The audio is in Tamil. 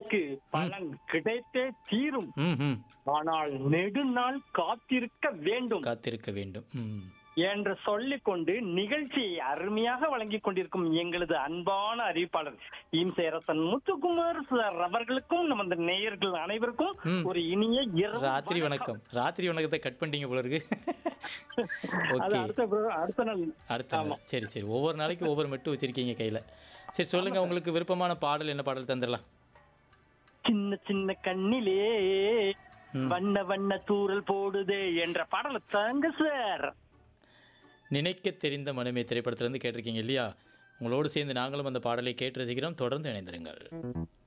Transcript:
நமக்கு பலன் கிடைத்தே தீரும் ம் ம் ஆனால் நெடுநாள் காத்திருக்க வேண்டும் காத்திருக்க வேண்டும் ம் என்று சொல்லிக்கொண்டு நிகழ்ச்சியை அருமையாக வழங்கிக் கொண்டிருக்கும் எங்களது அன்பான அறிவிப்பாளர் இம்சேரசன் முத்துக்குமார் சார் அவர்களுக்கும் நமது நேயர்கள் அனைவருக்கும் ம். ஒரு இனிய இரவு ராத்திரி வணக்கம் ராத்திரி வணக்கத்தை கட் பண்ணிட்டீங்க போல இருக்கு அது ஓகே அடுத்த பிர- அடுத்த நாள் அடுத்த நாள். சரி சரி ஒவ்வொரு நாளைக்கு ஒவ்வொரு மெட்டு வச்சிருக்கீங்க கையில சரி சொல்லுங்க உங்களுக்கு விருப்பமான பாடல் என்ன பாடல் தந்துடலாம் சின்ன சின்ன கண்ணிலே ம். வண்ண வண்ண தூறல் போடுதே என்ற பாடலை தாங்க சார் நினைக்க தெரிந்த மனமே திரைப்படத்திலிருந்து கேட்டிருக்கீங்க இல்லையா உங்களோடு சேர்ந்து நாங்களும் அந்த பாடலை கேட்டு ரசிக்கிறோம் தொடர்ந்து இணைந்திருங்கள்